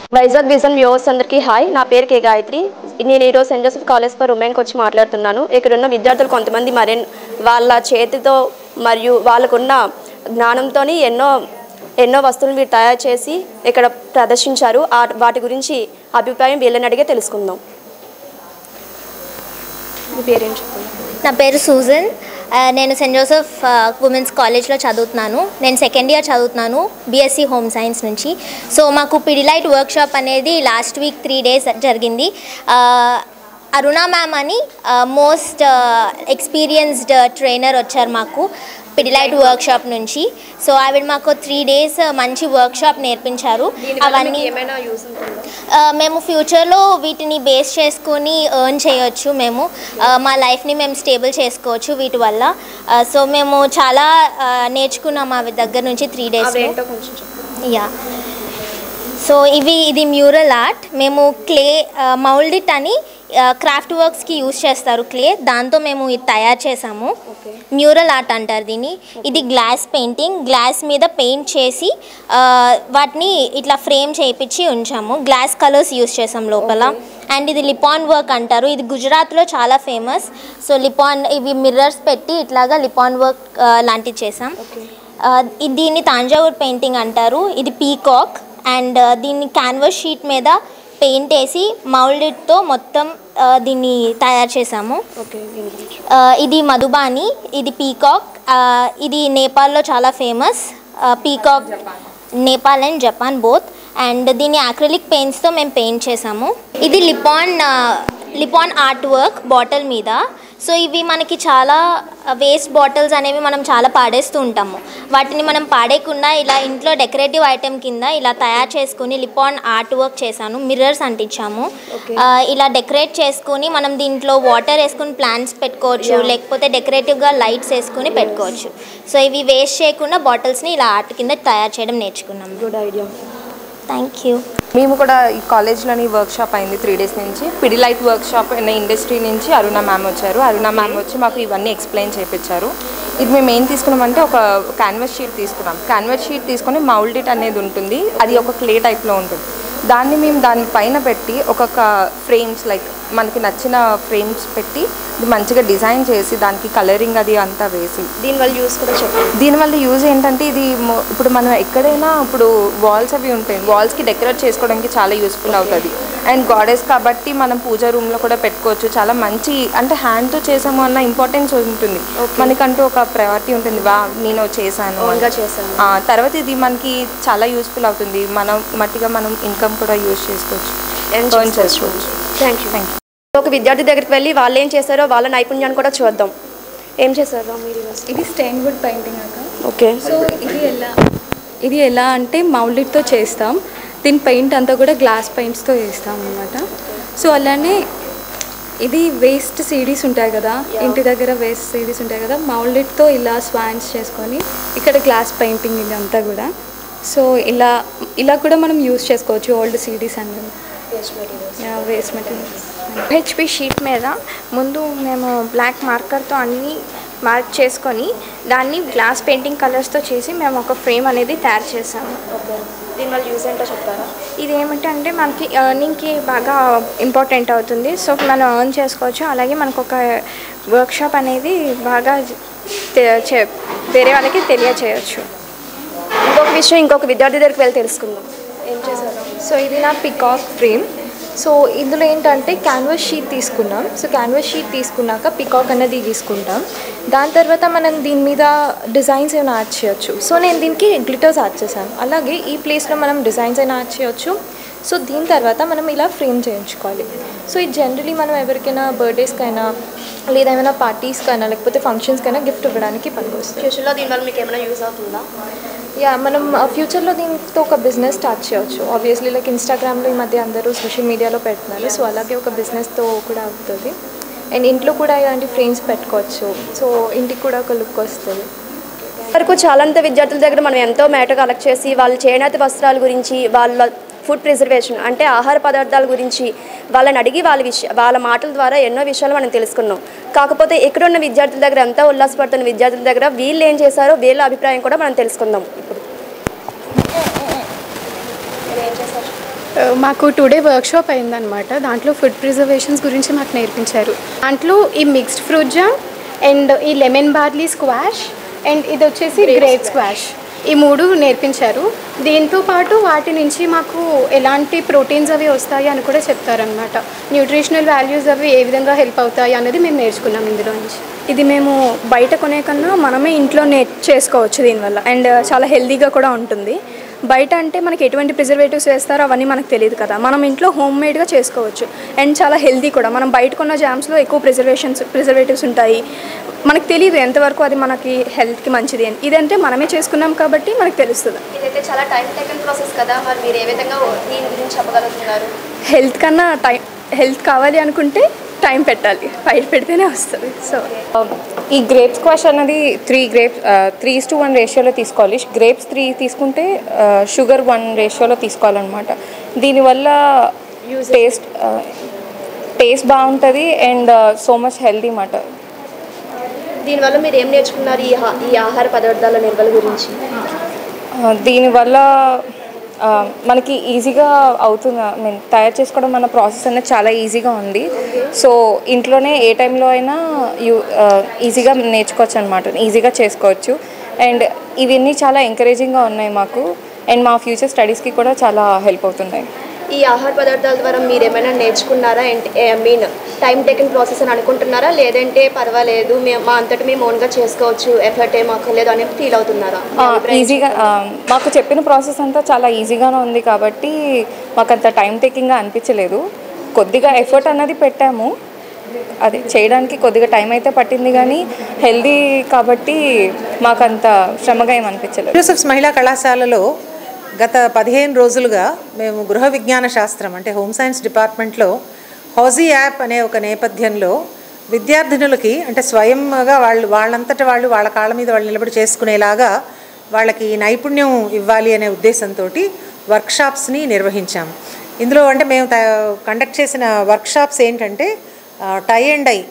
Vizag vision viewers అందరికీ hi నా పేరు కే గాయత్రి నేను ఈరోజు సెయింట్ జోసెఫ్ కాలేజ్ ఫర్ ఉమెన్కి వచ్చి మాట్లాడుతున్నాను ఇక్కడ ఉన్న విద్యార్థులు కొంతమంది మరి వాళ్ళ చేతితో మరియు వాళ్ళకున్న జ్ఞానంతో ఎన్నో ఎన్నో వస్తువులు వీరు తయారు చేసి ఇక్కడ ప్రదర్శించారు ఆ వాటి గురించి అభిప్రాయం వీళ్ళని అడిగే తెలుసుకుందాం మీ పేరేం చెప్పండి నా పేరు సూజన్ ఆ, నేను సెయింట్ జోసెఫ్ ఉమెన్స్ కాలేజ్లో చదువుతున్నాను నేను సెకండ్ ఇయర్ చదువుతున్నాను బీఎస్సీ హోమ్ సైన్స్ నుంచి సో మాకు పిడిలైట్ వర్క్షాప్ అనేది లాస్ట్ వీక్ త్రీ డేస్ జరిగింది ఆ, అరుణ మ్యామ్ అని మోస్ట్ ఎక్స్పీరియన్స్డ్ ట్రైనర్ వచ్చారు మాకు పిడిలైట్ వర్క్షాప్ నుంచి సో ఆవిడ మాకు త్రీ డేస్ మంచి వర్క్షాప్ నేర్పించారు అవన్నీ ఏమైనా యూస్ ఉంటుందా ఆ, మేము ఫ్యూచర్లో వీటిని బేస్ చేసుకొని ఎర్న్ చేయొచ్చు మేము ఆ, మా లైఫ్ని మేము స్టేబుల్ చేసుకోవచ్చు వీటి వల్ల ఆ, సో మేము చాలా ఆ, నేర్చుకున్నాం ఆ దగ్గర నుంచి త్రీ డేస్ అవేంటో కొంచెం చెప్పండి యా సో ఇవి ఇది మ్యూరల్ ఆర్ట్ మేము క్లే మౌల్డిట్ అని క్రాఫ్ట్ వర్క్స్కి యూస్ చేస్తారు క్లే దాంతో మేము ఇది తయారు చేసాము ఓకే మ్యూరల్ ఆర్ట్ అంటారు దీన్ని ఇది గ్లాస్ పెయింటింగ్ గ్లాస్ మీద పెయింట్ చేసి ఆ, వాటిని ఇట్లా ఫ్రేమ్ చేయించి ఉంచాము గ్లాస్ కలర్స్ యూస్ చేసాం లోపల అండ్ ఇది లిపాన్ వర్క్ అంటారు ఇది గుజరాత్లో చాలా ఫేమస్ సో లిపాన్ ఇవి మిర్రర్స్ పెట్టి ఇట్లాగా లిపాన్ వర్క్ ఆ, లాంటివి చేసాం ఓకే ఆ, ఇది- దీన్ని తాంజావూర్ పెయింటింగ్ అంటారు ఇది పీకాక్ అండ్ ఆ, దీన్ని క్యాన్వాస్ షీట్ మీద పెయింట్ వేసి మౌల్డెడ్తో మొత్తం ఆ, దీన్ని తయారు చేసాము ఓకే దీని గురించి ఆ, ఇది మధుబాని ఇది పీకాక్ ఆ, ఇది నేపాల్లో చాలా famous peacock Nepal and Japan both and దీన్ని అక్రిలిక్ పెయింట్స్తో మేము పెయింట్ చేసాము ఇది లిపాన్ ఆ, లిపాన్ ఆర్ట్ వర్క్ బాటిల్ మీద సో ఇవి మనకి చాలా వేస్ట్ బాటిల్స్ అనేవి మనం చాలా పాడేస్తూ ఉంటాము వాటిని మనం పాడేయకుండా ఇలా ఇంట్లో డెకరేటివ్ ఐటెం కింద ఇలా తయారు చేసుకుని లిపాన్ ఆర్ట్ వర్క్ చేశాను మిర్రర్స్ అంటించాము Okay. ఆ, ఇలా డెకరేట్ చేసుకుని మనం దీంట్లో వాటర్ వేసుకుని ప్లాంట్స్ పెట్టుకోవచ్చు లేకపోతే డెకరేటివ్గా లైట్స్ వేసుకుని పెట్టుకోవచ్చు సో ఇవి వేస్ట్ చేయకుండా బాటిల్స్ని ఇలా ఆర్ట్ కింద తయారు చేయడం నేర్చుకున్నాము గుడ్ ఐడియా థ్యాంక్ యూ మేము కూడా ఈ కాలేజ్లోని వర్క్షాప్ అయింది త్రీ డేస్ నుంచి పిడిలైట్ వర్క్షాప్ అనే ఇండస్ట్రీ నుంచి అరుణ మ్యామ్ వచ్చారు అరుణ మ్యామ్ వచ్చి మాకు ఇవన్నీ ఎక్స్ప్లెయిన్ చేయించారు ఇది మేము ఏం తీసుకున్నామంటే ఒక క్యాన్వాస్ షీట్ తీసుకున్నాం క్యాన్వాస్ షీట్ తీసుకొని మౌల్డిట్ అనేది ఉంటుంది అది ఒక క్లే టైప్లో ఉంటుంది దాన్ని మేము దాని పైన పెట్టి ఒక్కొక్క ఫ్రేమ్స్ లైక్ మనకి నచ్చిన ఫ్రేమ్స్ పెట్టి ఇది మంచిగా డిజైన్ చేసి దానికి కలరింగ్ అది అంతా వేసి దీనివల్ల యూస్ కూడా చెప్పండి దీనివల్ల యూజ్ ఏంటంటే ఇది మొ- ఇప్పుడు మనం ఎక్కడైనా ఇప్పుడు వాల్స్ అవి ఉంటాయి వాల్స్కి డెకరేట్ చేసుకోవడానికి చాలా యూస్ఫుల్ అవుతుంది అండ్ గాడెస్ కాబట్టి మనం పూజ రూమ్లో కూడా పెట్టుకోవచ్చు చాలా మంచి అంటే హ్యాండ్తో చేసాము అన్న ఇంపార్టెన్స్ ఉంటుంది మనకంటూ ఒక ప్రయారిటీ ఉంటుంది వా నేను చేశాను అని. ఓన్గా చేశాను ఆ, తర్వాత ఇది మనకి చాలా యూస్ఫుల్ అవుతుంది మనం మట్టిగా మనం ఇన్కమ్ కూడా యూజ్ చేసుకోవచ్చు Earn Earn చేసుకోవచ్చు. థ్యాంక్ యూ Thank ఒక విద్యార్థి దగ్గరికి వెళ్ళి వాళ్ళు ఏం చేశారో వాళ్ళ నైపుణ్యాన్ని కూడా చూద్దాం ఏం చేశారో మీరు ఈరోజు? ఇది స్టెయిన్ వుడ్ పెయింటింగ్ అక్క ఓకే సో ఇది ఎలా ఇది ఎలా అంటే మౌల్డిట్తో చేస్తాం దీని పెయింట్ అంతా కూడా గ్లాస్ పెయింట్స్తో వేస్తాం అనమాట సో అలానే ఇది వేస్ట్ సీడీస్ ఉంటాయి కదా ఇంటి దగ్గర వేస్ట్ సీడీస్ ఉంటాయి కదా మౌల్డిట్తో ఇలా స్వాన్స్ చేసుకొని ఇక్కడ గ్లాస్ పెయింటింగ్ ఇదంతా కూడా సో ఇలా ఇలా కూడా మనం యూస్ చేసుకోవచ్చు ఓల్డ్ సీడీస్ అన్నీ వేస్ట్ మెటీరియల్స్ హెచ్పి షీట్ మీద ముందు మేము బ్లాక్ మార్కర్తో అన్నీ మార్క్ చేసుకొని దాన్ని గ్లాస్ పెయింటింగ్ కలర్స్తో చేసి మేము ఒక ఫ్రేమ్ అనేది తయారు చేసాము దీనివల్ల యూస్ ఏంటో చెప్తారా ఇది ఏమిటంటే అంటే మనకి ఎర్నింగ్కి బాగా ఇంపార్టెంట్ అవుతుంది సో మనం ఎర్న్ చేసుకోవచ్చు అలాగే మనకు ఒక వర్క్షాప్ అనేది బాగా తె- చే- వేరే వాళ్ళకి తెలియచేయచ్చు ఇంకొక విషయం ఇంకొక విద్యార్థి దగ్గరికి వెళ్ళి తెలుసుకుందాం ఏం చేశారు సో ఇది నా పికాక్ ఫ్రేమ్ సో ఇందులో ఏంటంటే క్యాన్వాస్ షీట్ తీసుకున్నాం సో క్యాన్వాస్ షీట్ తీసుకున్నాక పికాక్ అనేది తీసుకుంటాం దాని తర్వాత మనం దీని మీద డిజైన్స్ ఏమైనా యాడ్ చేయొచ్చు సో నేను దీనికి గ్లిటర్స్ యాడ్ చేశాను అలాగే ఈ ప్లేస్లో మనం డిజైన్స్ అయినా యాడ్ చేయొచ్చు సో దీని తర్వాత మనం ఇలా ఫ్రేమ్ చేయించుకోవాలి సో ఇది జనరలీ మనం ఎవరికైనా బర్త్డేస్కైనా లేదా ఏమైనా పార్టీస్కైనా లేకపోతే ఫంక్షన్స్కైనా గిఫ్ట్ ఇవ్వడానికి పనికొస్తుంది ఫ్యూచర్లో దీనివల్ల మీకు ఏమైనా యూస్ అవుతుందా యా మనం ఫ్యూచర్లో దీంతో ఒక బిజినెస్ స్టార్ట్ చేయొచ్చు ఆబ్వియస్లీ లైక్ ఇన్స్టాగ్రామ్లో ఈ మధ్య అందరూ సోషల్ మీడియాలో పెడుతున్నారు సో అలాగే ఒక బిజినెస్తో కూడా అవుతుంది అండ్ ఇంట్లో కూడా ఇలాంటి ఫ్రేమ్స్ పెట్టుకోవచ్చు సో ఇంటికి కూడా ఒక లుక్ వస్తుంది వరకు చాలాంత విద్యార్థుల దగ్గర మనం ఎంతో మేట కలెక్ట్ చేసి వాళ్ళ చేనేత వస్త్రాల గురించి వాళ్ళ ఫుడ్ ప్రిజర్వేషన్ అంటే ఆహార పదార్థాల గురించి వాళ్ళని అడిగి వాళ్ళ విషయ వాళ్ళ మాటల ద్వారా ఎన్నో విషయాలు మనం తెలుసుకున్నాం కాకపోతే ఇక్కడ ఉన్న విద్యార్థుల దగ్గర ఎంతో ఉల్లాసపడుతున్న విద్యార్థుల దగ్గర వీళ్ళు ఏం చేశారో వీళ్ళ అభిప్రాయం కూడా మనం తెలుసుకుందాం ఇప్పుడు మాకు టుడే వర్క్షాప్ అయిందనమాట దాంట్లో ఫుడ్ ప్రిజర్వేషన్స్ గురించి మాకు నేర్పించారు దాంట్లో ఈ మిక్స్డ్ ఫ్రూట్ జామ్ అండ్ ఈ లెమన్ బార్లీ స్క్వాష్ అండ్ ఇది వచ్చేసి గ్రేప్ స్క్వాష్ ఈ మూడు నేర్పించారు దీంతో పాటు వాటి నుంచి మాకు ఎలాంటి ప్రోటీన్స్ అవి వస్తాయి అని కూడా చెప్తారనమాట న్యూట్రిషనల్ వాల్యూస్ అవి ఏ విధంగా హెల్ప్ అవుతాయి అనేది మేము నేర్చుకున్నాం ఇందులో నుంచి ఇది మేము బయట కొనే కన్నా మనమే ఇంట్లో నే చేసుకోవచ్చు దీనివల్ల అండ్ చాలా హెల్తీగా కూడా ఉంటుంది బయట అంటే మనకి ఎటువంటి ప్రిజర్వేటివ్స్ వేస్తారో అవన్నీ మనకు తెలియదు కదా మనం ఇంట్లో హోమ్ మేడ్గా చేసుకోవచ్చు అండ్ చాలా హెల్తీ కూడా మనం బయట కొన్న జామ్స్లో ఎక్కువ ప్రిజర్వేషన్స్ ప్రిజర్వేటివ్స్ ఉంటాయి మనకు తెలియదు ఎంతవరకు అది మనకి హెల్త్కి మంచిది అని ఇదంటే మనమే చేసుకున్నాం కాబట్టి మనకు తెలుస్తుంది ఇదైతే చాలా టైం టేకన్ ప్రాసెస్ కదా మరి మీరు ఏ విధంగా దీని గురించి చెప్పగలుగుతున్నారు హెల్త్ కన్నా టైం హెల్త్ కావాలి అనుకుంటే టైం పెట్టాలి బయట పెడితేనే వస్తుంది సో ఈ గ్రేప్ స్క్వాష్ అన్నది three grapes three to one రేషియోలో తీసుకోవాలి గ్రేప్స్ త్రీ తీసుకుంటే షుగర్ వన్ రేషియోలో తీసుకోవాలన్నమాట దీనివల్ల టేస్ట్ టేస్ట్ బాగుంటుంది అండ్ సో మచ్ హెల్దీ మాట దీనివల్ల మీరు ఏం నేర్చుకున్నారు ఈ హా- ఈ ఆహార పదార్థాల నిల్వల గురించి ఆ, దీనివల్ల ఆ, మనకి ఈజీగా అవుతుంది ఐ మీన్ తయారు చేసుకోవడం మన ప్రాసెస్ అనేది చాలా ఈజీగా ఉంది సో ఇంట్లోనే ఏ టైంలో అయినా యూ ఆ, ఈజీగా నేర్చుకోవచ్చు అనమాట ఈజీగా చేసుకోవచ్చు అండ్ ఇవన్నీ చాలా ఎంకరేజింగ్గా ఉన్నాయి మాకు అండ్ మా ఫ్యూచర్ స్టడీస్కి కూడా చాలా హెల్ప్ అవుతున్నాయి ఈ ఆహార పదార్థాల ద్వారా మీరు ఏమైనా నేర్చుకున్నారా అంటే I mean time taken process అని అనుకుంటున్నారా లేదంటే పర్వాలేదు మేము మా అంతటి మేము ఓన్గా చేసుకోవచ్చు ఎఫర్ట్ ఏం అక్కర్లేదు అని ఫీల్ అవుతున్నారా మీ ఆ, అభిప్రాయం ఈజీగా ఆ, మాకు చెప్పిన ప్రాసెస్ అంతా చాలా ఈజీగానే ఉంది కాబట్టి మాకు అంత టైం టేకింగ్గా అనిపించలేదు కొద్దిగా ఎఫర్ట్ అన్నది పెట్టాము అది చేయడానికి కొద్దిగా టైం అయితే పట్టింది కానీ హెల్దీ కాబట్టి మాకు అంత శ్రమగా ఏం అనిపించలేదు యూసఫ్స్ మహిళా కళాశాలలో గత పదిహేను రోజులుగా మేము గృహ విజ్ఞాన శాస్త్రం అంటే హోమ్ సైన్స్ డిపార్ట్మెంట్లో హౌజీ యాప్ అనే ఒక నేపథ్యంలో విద్యార్థినులకి అంటే స్వయంగా వాళ్ళు వాళ్ళంతట వాళ్ళు వాళ్ళ కాళ్ళ మీద వాళ్ళు నిలబడి చేసుకునేలాగా వాళ్ళకి నైపుణ్యం ఇవ్వాలి అనే ఉద్దేశంతో వర్క్షాప్స్ని నిర్వహించాము ఇందులో అంటే మేము కండక్ట్ చేసిన వర్క్షాప్స్ ఏంటంటే tie and dye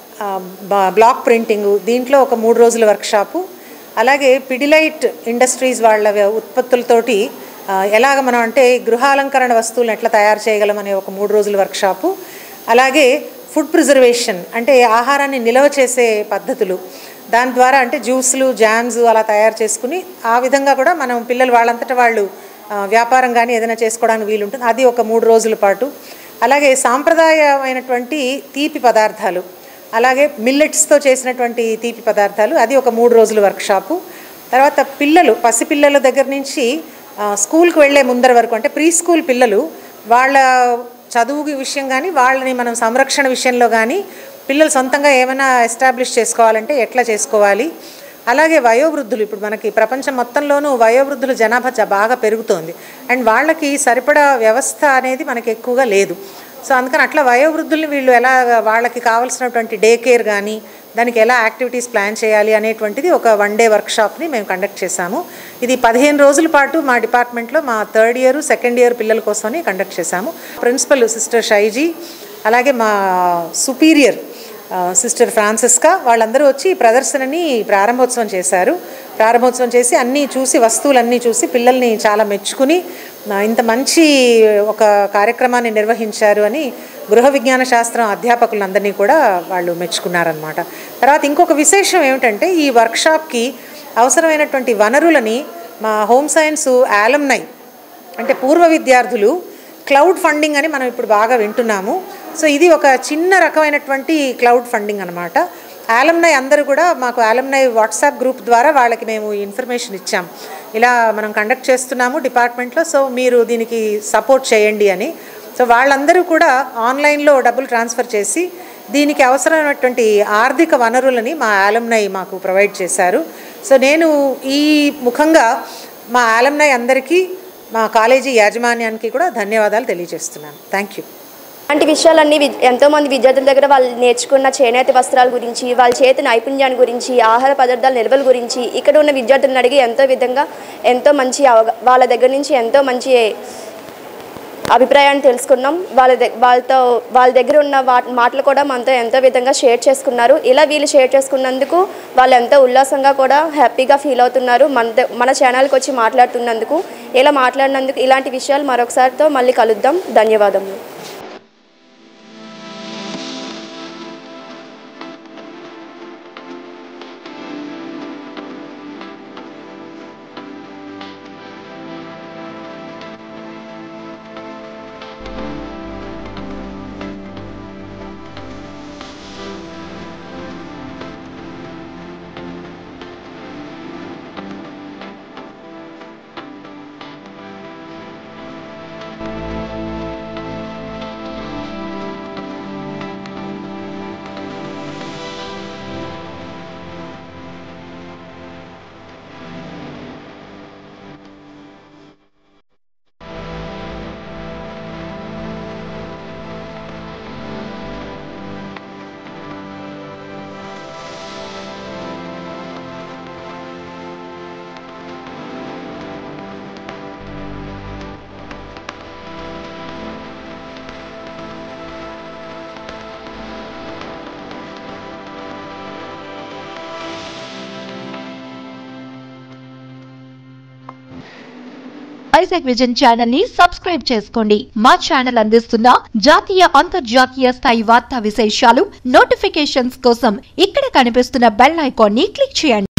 block printing దీంట్లో ఒక మూడు రోజుల వర్క్షాపు అలాగే పిడిలైట్ ఇండస్ట్రీస్ వాళ్ళ వ్య- ఉత్పత్తులతోటి ఆ, ఎలాగ మనం అంటే గృహాలంకరణ వస్తువులను ఎట్లా తయారు చేయగలం అనే ఒక మూడు రోజుల వర్క్షాపు అలాగే ఫుడ్ ప్రిజర్వేషన్ అంటే ఆహారాన్ని నిల్వ చేసే పద్ధతులు దాని ద్వారా అంటే జ్యూస్లు జామ్స్ అలా తయారు చేసుకుని ఆ విధంగా కూడా మనం పిల్లలు వాళ్ళంతటా వాళ్ళు ఆ, వ్యాపారం కానీ ఏదైనా చేసుకోవడానికి వీలుంటుంది అది ఒక మూడు రోజుల పాటు అలాగే సాంప్రదాయమైనటువంటి తీపి పదార్థాలు అలాగే మిల్లెట్స్తో చేసినటువంటి తీపి పదార్థాలు అది ఒక మూడు రోజుల వర్క్షాపు తర్వాత పిల్లలు పసిపిల్లల దగ్గర నుంచి ఆ, స్కూల్కి వెళ్ళే ముందర వరకు అంటే ప్రీ స్కూల్ పిల్లలు వాళ్ళ చదువు విషయం కానీ వాళ్ళని మనం సంరక్షణ విషయంలో కానీ పిల్లలు సొంతంగా ఏమైనా ఎస్టాబ్లిష్ చేసుకోవాలంటే ఎట్లా చేసుకోవాలి అలాగే వయోవృద్ధులు ఇప్పుడు మనకి ప్రపంచం మొత్తంలోనూ వయోవృద్ధుల జనాభా చ- బాగా పెరుగుతోంది అండ్ వాళ్ళకి సరిపడా వ్యవస్థ అనేది మనకి ఎక్కువగా లేదు సో అందుకని అట్లా వయోవృద్ధుల్ని వీళ్ళు ఎలా వాళ్ళకి కావాల్సినటువంటి డే కేర్ కానీ దానికి ఎలా యాక్టివిటీస్ ప్లాన్ చేయాలి అనేటువంటిది ఒక వన్ డే వర్క్షాప్ని మేము కండక్ట్ చేశాము ఇది పదిహేను రోజుల పాటు మా డిపార్ట్మెంట్లో మా థర్డ్ ఇయర్ సెకండ్ ఇయర్ పిల్లల కోసమని కండక్ట్ చేశాము ప్రిన్సిపల్ సిస్టర్ షైజీ అలాగే మా సుపీరియర్ సిస్టర్ ఫ్రాన్సిస్కా వాళ్ళందరూ వచ్చి ఈ ప్రదర్శనని ప్రారంభోత్సవం చేశారు ప్రారంభోత్సవం చేసి అన్నీ చూసి వస్తువులన్నీ చూసి పిల్లల్ని చాలా మెచ్చుకుని ఆ, ఇంత మంచి ఒక కార్యక్రమాన్ని నిర్వహించారు అని గృహ విజ్ఞాన శాస్త్రం అధ్యాపకులందరినీ కూడా వాళ్ళు మెచ్చుకున్నారనమాట తర్వాత ఇంకొక విశేషం ఏమిటంటే ఈ వర్క్షాప్కి అవసరమైనటువంటి వనరులని మా హోమ్ సైన్స్ ఆలమ్నై అంటే పూర్వ విద్యార్థులు క్లౌడ్ ఫండింగ్ అని మనం ఇప్పుడు బాగా వింటున్నాము సో ఇది ఒక చిన్న రకమైనటువంటి క్లౌడ్ ఫండింగ్ అనమాట ఆలమ్నై అందరూ కూడా మాకు ఆలమ్నై వాట్సాప్ గ్రూప్ ద్వారా వాళ్ళకి మేము ఇన్ఫర్మేషన్ ఇచ్చాం ఇలా మనం కండక్ట్ చేస్తున్నాము డిపార్ట్మెంట్లో సో మీరు దీనికి సపోర్ట్ చేయండి అని సో వాళ్ళందరూ కూడా ఆన్లైన్లో డబ్బులు ట్రాన్స్ఫర్ చేసి దీనికి అవసరమైనటువంటి ఆర్థిక వనరులని మా ఆలమ్నై మాకు ప్రొవైడ్ చేశారు సో నేను ఈ ముఖంగా మా ఆలమ్నై అందరికీ మా కాలేజీ యాజమాన్యానికి కూడా ధన్యవాదాలు తెలియజేస్తున్నాను థ్యాంక్ యూ అలాంటి విషయాలన్నీ వి- ఎంతోమంది విద్యార్థుల దగ్గర వాళ్ళు నేర్చుకున్న చేనేత వస్త్రాల గురించి వాళ్ళ చేతి నైపుణ్యాన్ని గురించి ఆహార పదార్థాల నిల్వల గురించి ఇక్కడ ఉన్న విద్యార్థులను అడిగి ఎంతో విధంగా ఎంతో మంచి అవగా వాళ్ళ దగ్గర నుంచి ఎంతో మంచి అభిప్రాయాన్ని తెలుసుకున్నాం వాళ్ళ దగ్గ వాళ్ళతో వాళ్ళ దగ్గర ఉన్న వా మాటలు కూడా మనతో ఎంతో విధంగా షేర్ చేసుకున్నారు ఇలా వీళ్ళు షేర్ చేసుకున్నందుకు వాళ్ళు ఎంతో ఉల్లాసంగా కూడా హ్యాపీగా ఫీల్ అవుతున్నారు మన ద- మన ఛానల్కి వచ్చి మాట్లాడుతున్నందుకు ఇలా మాట్లాడినందుకు ఇలాంటి విషయాలు మరొకసారితో మళ్ళీ కలుద్దాం ధన్యవాదములు ఐజాక్ విజన్ ఛానల్ ని సబ్స్క్రైబ్ చేసుకోండి మా ఛానల్ అందిస్తున్న జాతీయ అంతర్జాతీయ స్థాయి వార్తా విశేషాలు నోటిఫికేషన్స్ కోసం ఇక్కడ కనిపిస్తున్న బెల్ ఐకాన్ ని క్లిక్ చేయండి